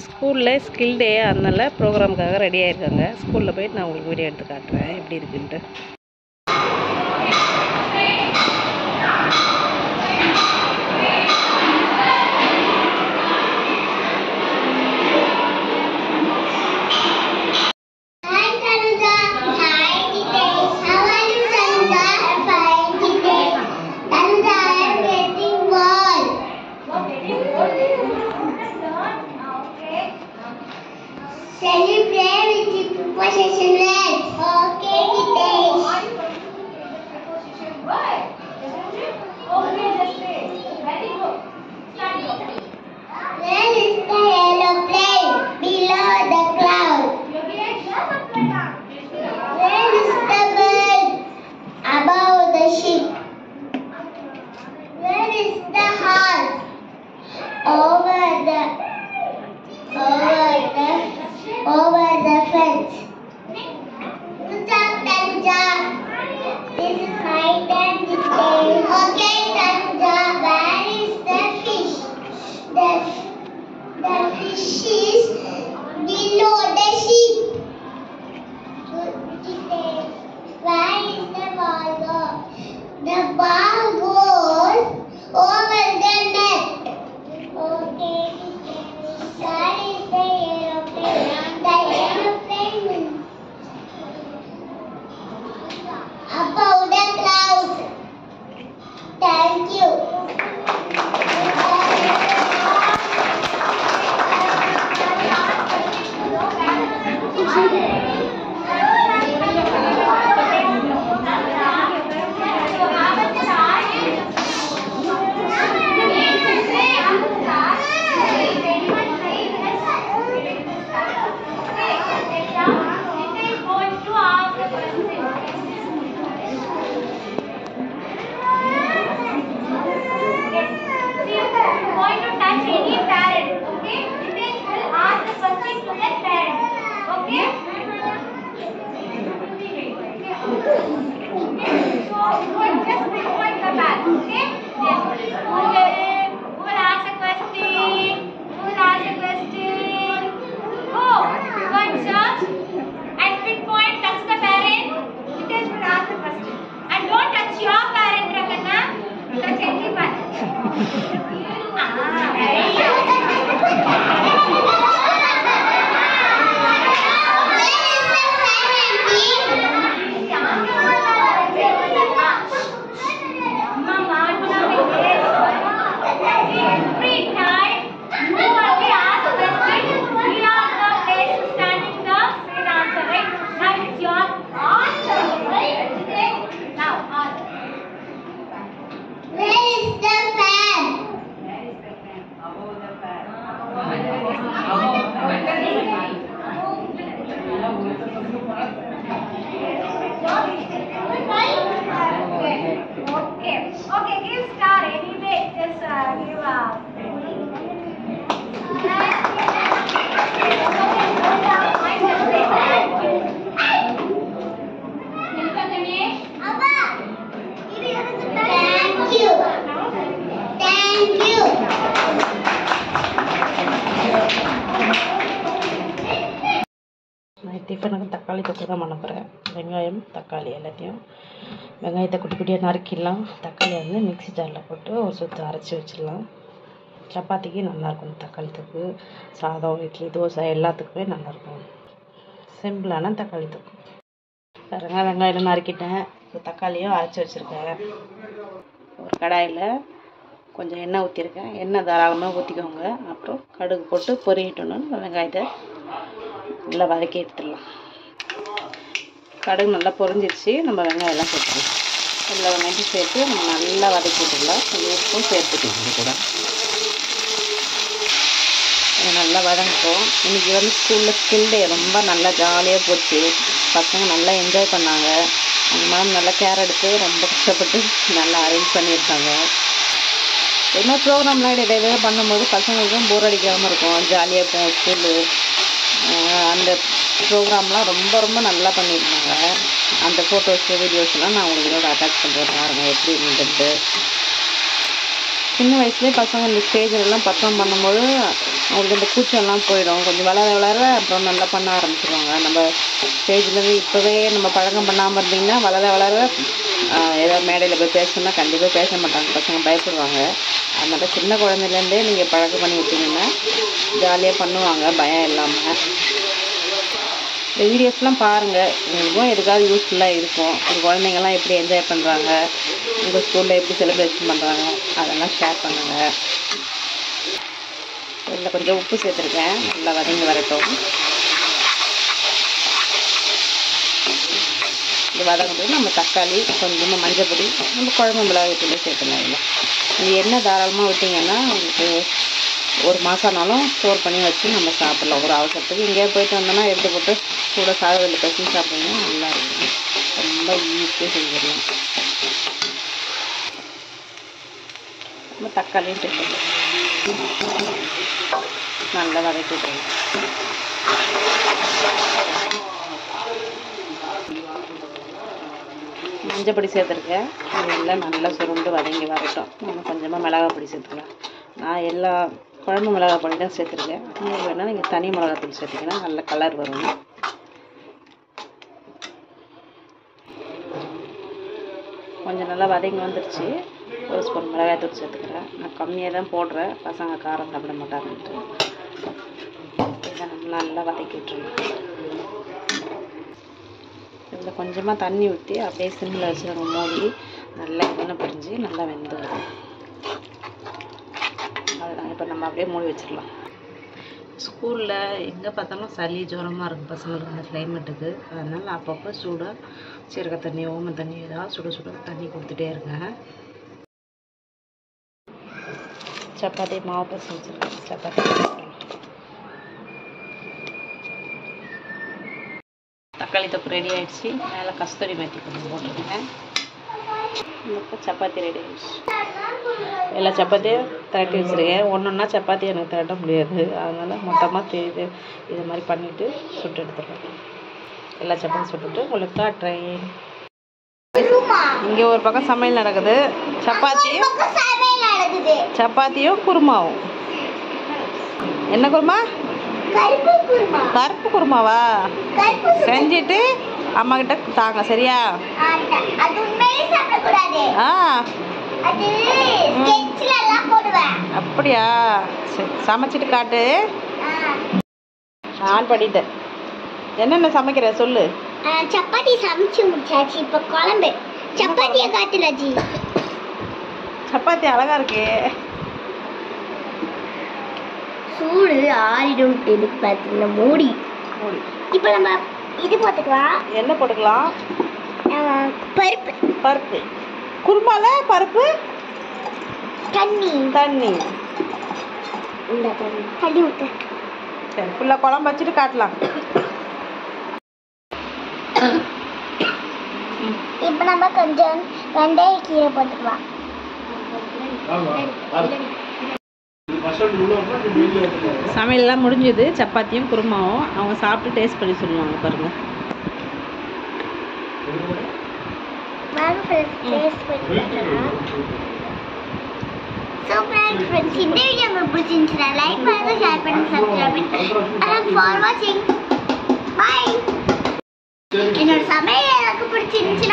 ஸ்கூலில் ஸ்கில் டே அதனால ப்ரோக்ராமுக்காக ரெடி ஆயிருக்காங்க ஸ்கூலில் போயிட்டு நான் உங்களுக்கு வீடியோ எடுத்து காட்டுறேன் எப்படி இருக்குன்ட்டு Hi Tanuja. Hi Jitesh. How are you Tanuja? I'm fine Jitesh. Tanuja, I am getting ball. Shall we play with the preposition words? Okay Jitesh. Where is the aeroplane? Below the cloud. Where is the bird? Above the ship. Where is the horse? Over the over the over the fence. Good job, Tanuja. This is my turn to play. Okay, Tanuja. Where is the fish? The the fish is below the ship. Where is the ball go? The ball goes over the net. Okay. Where is the aeroplane? The aeroplane above the clouds. Thank you. going to touch any parent, okay? Then will ask the question to the parent, okay? So, you will just pinpoint the back, okay? Yes. Who will, who will ask a question? Who will ask a question? Who? One search and pinpoint, touch the parent. Hitesh will ask the question. And don't touch your parent, Rakanna. Touch anyone. Ah, very Every time you only ask question, we are the place to stand in the straight answer, right? Now it's your answer, right? Okay? Now answer. Where is the fan? Okay. Okay. Okay. Give star anyway. Just uh, give a. Thank you. Thank you. நான் டிஃபனுக்கு தக்காளி தொக்கு தான் பண்ண போகிறேன் வெங்காயம் தக்காளி எல்லாத்தையும் வெங்காயத்தை குட்டி குட்டியாக நறுக்கிடலாம் தக்காளியை வந்து மிக்ஸி ஜாரில் போட்டு ஒரு சுற்று அரைச்சி வச்சிடலாம் சப்பாத்திக்கு நல்லாயிருக்கும் தக்காளி தொக்கு சாதம் இட்லி தோசை எல்லாத்துக்குமே நல்லாயிருக்கும் சிம்பிளான தக்காளி தொக்கு பாருங்க வெங்காயம் நறுக்கிட்டேன் இப்போ தக்காளியும் அரைச்சி வச்சுருக்கேன் ஒரு கடாயில் கொஞ்சம் எண்ணெய் ஊற்றிருக்கேன் எண்ணெய் தாராளமாக ஊற்றிக்கோங்க அப்புறம் கடுகு போட்டு பொரியட்டணும் வெங்காயத்தை நல்லா வதக்கி எடுத்துடலாம் கடுகு நல்லா பொரிஞ்சிருச்சு நம்ம வெங்காயம் எல்லாம் சேர்த்துக்கலாம் எல்லா வெங்காயத்தையும் சேர்த்து நம்ம நல்லா வதக்கி விட்டுடலாம் கொஞ்சம் உப்பும் சேர்த்துக்கலாம் இது கூட இது நல்லா வதங்கட்டும் இன்றைக்கி வந்து ஸ்கூலில் ஸ்கில் டே ரொம்ப நல்லா ஜாலியாக போச்சு பசங்க நல்லா என்ஜாய் பண்ணாங்க அந்த மேம் நல்லா கேர் எடுத்து ரொம்ப கஷ்டப்பட்டு நல்லா அரேஞ்ச் பண்ணியிருக்காங்க இது மாதிரி ப்ரோக்ராம்லாம் இடையில பண்ணும்போது பசங்களுக்கும் போர் அடிக்காமல் இருக்கும் ஜாலியாக இருக்கும் ஸ்கூலு அந்த ப்ரோக்ராம்லாம் ரொம்ப ரொம்ப நல்லா பண்ணியிருந்தாங்க அந்த ஃபோட்டோஸ் வீடியோஸ்லாம் நான் உங்களுக்கு இதோட அட்டாச் பண்ணுறேன் பாருங்கள் எப்படி இருந்துட்டு சின்ன வயசுலேயே பசங்க இந்த ஸ்டேஜிலலாம் பர்ஃபார்ம் பண்ணும்போது அவங்களுக்கு இந்த கூச்சம்லாம் போயிடும் கொஞ்சம் வளர வளர அப்புறம் நல்லா பண்ண ஆரம்பிச்சிருவாங்க நம்ம ஸ்டேஜ்லேருந்து இப்போவே நம்ம பழக்கம் பண்ணாமல் இருந்தீங்கன்னா வளர வளர ஆஹ், ஏதோ மேடையில் போய் பேசணும்னா கண்டிப்பாக பேச மாட்டாங்க பசங்க பயப்படுவாங்க அதனால சின்ன குழந்தைலேருந்தே நீங்கள் பழக்கம் பண்ணி விட்டீங்கன்னா ஜாலியாக பண்ணுவாங்க பயம் இல்லாமல் இந்த வீடியோஸ்லாம் பாருங்கள் உங்களுக்கும் எதுக்காவது யூஸ்ஃபுல்லாக இருக்கும் உங்கள் குழந்தைங்கலாம் எப்படி என்ஜாய் பண்ணுறாங்க உங்கள் ஸ்கூலில் எப்படி செலிப்ரேஷன் பண்ணுறாங்க அதெல்லாம் ஷேர் பண்ணுங்கள் இதில் கொஞ்சம் உப்பு சேர்த்துருக்கேன் நல்லா வதங்கி வரட்டும் இது வதங்கும்போது நம்ம தக்காளி கொஞ்சமாக மஞ்சள் பொடி நம்ம குழம்பு மிளகாய் தூளை சேர்த்துக்கலாம் இதில் இது எண்ணெய் தாராளமாக விட்டிங்கன்னா உங்களுக்கு ஒரு மாதம் ஆனாலும் ஸ்டோர் பண்ணி வச்சு நம்ம சாப்பிட்லாம் ஒரு அவசரத்துக்கு எங்கேயாவது போயிட்டு வந்தோம்னா எடுத்து போட்டு சூட சாதத்தில் பசி சாப்பிட்டீங்கன்னா நல்லா இருக்கும் ரொம்ப ஈஸியாக செஞ்சிடலாம் நம்ம தக்காளியும் சேர்த்துக்கலாம் நல்லா வதக்கி விட்டுருங்க மஞ்சள் பொடி சேர்த்துருக்கேன் இது எல்லாம் நல்லா சுருண்டு வதங்கி வரட்டும் நம்ம கொஞ்சமாக மிளகாய் பொடி சேர்த்துக்கலாம் நான் எல்லா குழம்பு மிளகாய் பொடி தான் சேர்த்துருக்கேன் நீங்கள் வேணால் நீங்கள் தனி மிளகாய் பொடி சேர்த்திங்கன்னா நல்ல கலர் வரும் கொஞ்சம் நல்லா வதங்கி வந்துருச்சு ஒரு ஸ்பூன் மிளகாய் தூள் சேர்த்துக்கிறேன் நான் கம்மியாக தான் போடுறேன் பசங்க காரம் சாப்பிட மாட்டாங்கன்ட்டு இதை நம்ம நல்லா வதக்கி விட்டுருணும் இதில் கொஞ்சமாக தண்ணி ஊற்றி அப்படியே சிம்மில் வச்சு நம்ம மூடி நல்லா எண்ணெய் பிரிஞ்சு நல்லா வெந்து வரும் அதுதான் இப்போ நம்ம அப்படியே மூடி வச்சிடலாம் ஸ்கூலில் எங்கே பார்த்தாலும் சளி ஜுரமாக இருக்கும் பசங்களுக்கு அந்த கிளைமேட்டுக்கு அதனால் அப்பப்போ சூடாக சீரக தண்ணி ஓம தண்ணி ஏதாவது சுட சுட தண்ணி கொடுத்துட்டே இருங்க சப்பாத்தி மாவு பசு வச்சுருக்கேன் சப்பாத்தி போட்டுக்கலாம். தக்காளி தொக்கு ரெடி ஆயிடுச்சு மேலே கஸ்தூரி மேத்தி கொஞ்சம் போட்டுருக்கேன் இப்போ சப்பாத்தி ரெடி ஆயிடுச்சு எல்லா சப்பாத்தியும் திரட்டி வச்சுருக்கேன் ஒன்று ஒன்றா சப்பாத்தி எனக்கு திரட்ட முடியாது அதனால் மொத்தமாக தெரியுது இது மாதிரி பண்ணிவிட்டு சுட்டு எடுத்துருவேன் எல்லா சப்பாத்தி சுட்டுட்டு உங்களுக்கு காட்டுறேன் இங்கே ஒரு பக்கம் சமையல் நடக்குது சப்பாத்தியும் பக்கம் சமையல் நடக்குது சப்பாத்தியும் குருமாவும் என்ன குருமா கருப்பு குருமா கருப்பு குருமாவா கருப்பு செஞ்சுட்டு அம்மா கிட்ட தாங்க சரியா ஆட்டா. அது உண்மையிலே சாப்பிடக்கூடாது ஆ அது ஸ்கெட்ச்ல எல்லாம் போடுவேன் அப்படியா சரி சமைச்சிட்டு காட்டு ஆ. நான் பண்ணிட்டேன் என்னென்ன சமைக்கிற சொல்லு ஆ, சப்பாத்தி சமைச்சு முடிச்சாச்சு இப்ப குழம்பு சப்பாத்திய காட்டுல ஜி சப்பாத்தி அழகா இருக்கே சூடு ஆறிடும் எதுக்கு பார்த்தீங்கன்னா மூடி மூடி. இப்போ நம்ம இது போட்டுக்கலாம் என்ன போட்டுக்கலாம் ஆ, பருப்பு பருப்பு குருமால பருப்பு தண்ணி தண்ணி இந்த தண்ணி தண்ணி ஊத்து சரி ஃபுல்லாக குழம்பு வச்சுட்டு காட்டலாம் இப்போ நம்ம கொஞ்சம் வெந்தய கீரை போட்டுக்கலாம் சமையல்லாம் முடிஞ்சது சப்பாத்தியும் குருமாவும் அவங்க சாப்பிட்டு டேஸ்ட் பண்ணி சொல்லுவாங்க பாருங்க வாங்க ஃப்ரெண்ட்ஸ் டேஸ்ட் பண்ணி பார்க்கலாம் ஸோ ஃப்ரெண்ட்ஸ் ஃப்ரெண்ட்ஸ் இந்த வீடியோ உங்களுக்கு பிடிச்சிருந்துச்சுன்னா லைக் பண்ணுங்க ஷேர் பண்ணுங்க சப்ஸ்கிரைப் பண்ணுங்க ஃபார் வாட்சிங் பாய் என்னோட சமையல் எனக்கு பிடிச்சிருந்துச்சுன்னா